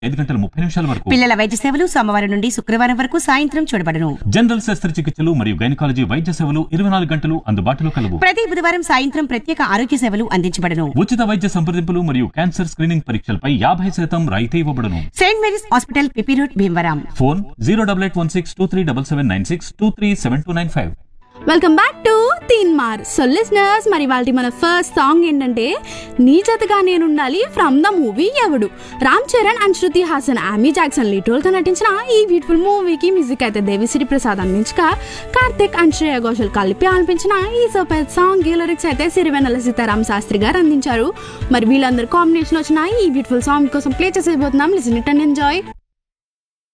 ఐదు గంటల ముప్పై నిమిషాల వరకు పిల్లల వైద్య సేవలు సోమవారం నుండి శుక్రవారం వరకు సాయంత్రం చూడబడను జనరల్ శస్త్రచికిత్సలు మరియు గైనకాలజీ వైద్య సేవలు ఇరవై నాలుగు గంటలు అందుబాటులో కలవు ప్రతి బుధవారం సాయంత్రం ప్రత్యేక ఆరోగ్య సేవలు అందించబడను ఉచిత వైద్య సంప్రదింపులు మరియు క్యాన్సర్ స్క్రీనింగ్ పరీక్షలపై యాభై శాతం రాయితీ ఇవ్వబడును Saint Mary's hospital PP road Bhimavaram phone zero double eight one six two three double seven nine six two three seven two nine five welcome back to Teen Maar so listeners మరి వాళ్ళ మన ఫస్ట్ సాంగ్ ఏంటంటే నీ జతగా నేనుండాలి from the movie Yevadu Ram Charan and Shruti Haasan Amy Jackson లిటోల్తో నటించిన ఈ beautiful మూవీకి మ్యూజిక్ అయితే దేవిశ్రీ ప్రసాద్ అందించగా కార్తిక్ అండ్ శ్రేయ ఘోషల్ కలిపి ఆలపించిన ఈ సూపర్ సాంగ్ ఈ లిరిక్స్ అయితే సిరివెన్నెల సీతారాం శాస్త్రి గారు అందించారు మరి వీళ్ళందరూ కాంబినేషన్ వచ్చిన ఈ బ్యూటిఫుల్ సాంగ్ కోసం ప్లే చేసేయబోతున్నాం లిసన్ ఇట్ అండ్ ఎంజాయ్